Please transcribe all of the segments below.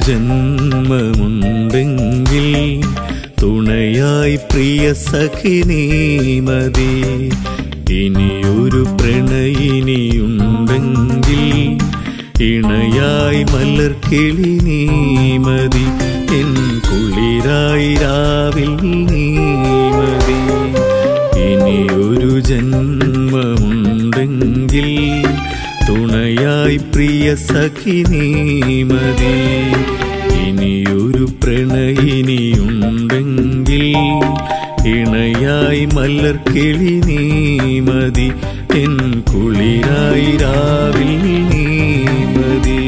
ജന്മമുണ്ടെങ്കിൽ തുണയായി പ്രിയ സഖിനീ മതി ഇനിയൊരു പ്രണയിനിയുണ്ടെങ്കിൽ ഇണയായി മലർക്കിളി നീ മതി എൻ കുളിരായി രാവിൽ നീ മതി ഇനിയൊരു ജന്മമുണ്ടെങ്കിൽ തുണയായി പ്രിയ സഖിനീ മതി ഇനിയൊരു പ്രണയിനിയുണ്ടെങ്കിൽ ഇണയായി മലർക്കിളി നീ മതി എൻ കുളിരായി രാവിൽ നീ മതി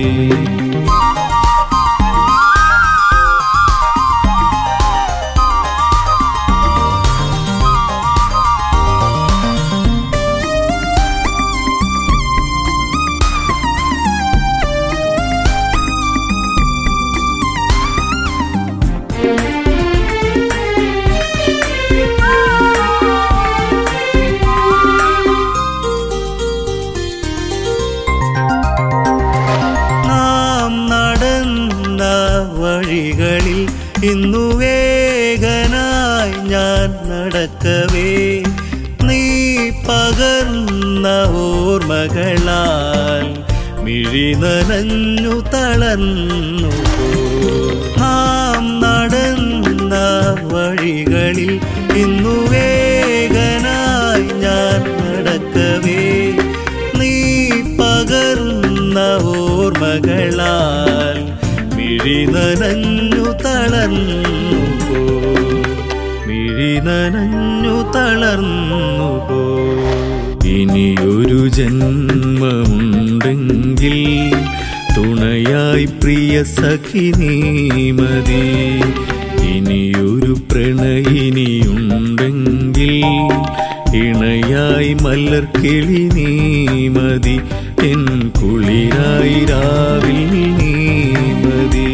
നാം നടന്ന വഴികളിൽ ഇന്നു വേഗനായി ഞാൻ നടക്കവേ നീ പകർന്ന ഓർമ്മകളാൽ മിഴി നനഞ്ഞു തളർന്നു നാം നടന്ന വഴികളിൽ ഇന്നു വേഗനായി ഞാൻ നടക്കവേ നീ പകർന്ന ഓർമ്മകളാൽ മിഴി നനഞ്ഞു തളർന്നു പോ മിഴി നനഞ്ഞു തളർന്നു പോ ഇനിയൊരു ജന്മമുണ്ടെങ്കിൽ തുണയായി പ്രിയ സഖിനീ മതി ഇനിയൊരു പ്രണയിനിയുണ്ടെങ്കിൽ ഇണയായി മലർക്കിളി നീ മതി എൻ കുളിരായി രാവിൽ നീ മതി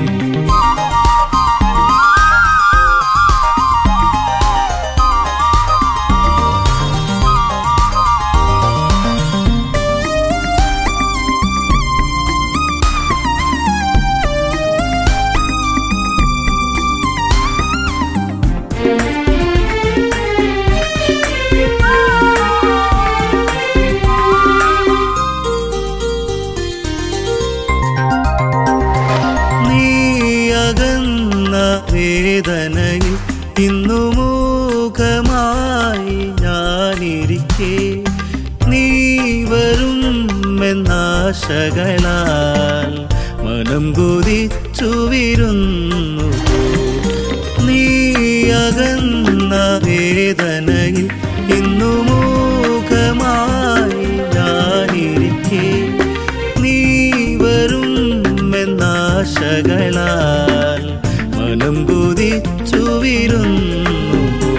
നീ അകന്ന വേദനയിൽ ഇന്നു മൂകമായി ഞാനിരിക്കെ നീ വരുമെന്നാശകളാൽ മനം കൊതിച്ചു വിരുന്നു നീ അകന്ന വേദനയിൽ ഇന്നു മൂകമായി ഞാനിരിക്കെ നീ വരുമെന്നാശകളാൽ മനം കൊതിച്ചു വിരുന്നു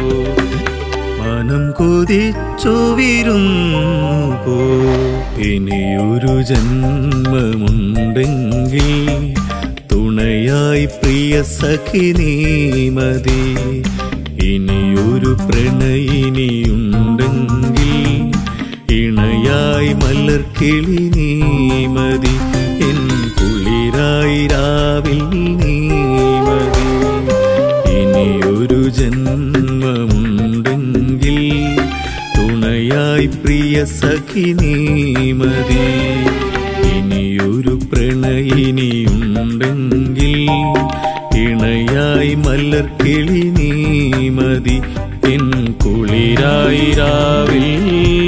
മനം കൊതിച്ചു വിരുന്നു പോ ഇനിയൊരു ജന്മമുണ്ടെങ്കിൽ തുണയായി പ്രിയ സഖിനീ മതി ഇനിയൊരു പ്രണയിനിയുണ്ടെങ്കിൽ ഇണയായി മലർക്കിളി നീ മതി എൻ കുളിരായി രാവിൽ നീ മതി ഇനിയൊരു ജന്മമുണ്ടെങ്കിൽ തുണയായി പ്രിയ സഖിനീ മതി ഇനിയൊരു പ്രണയിനിയുണ്ടെങ്കിൽ ഇണയായി മലർക്കിളി നീ മതി എൻ കുളിരായി രാവിൽ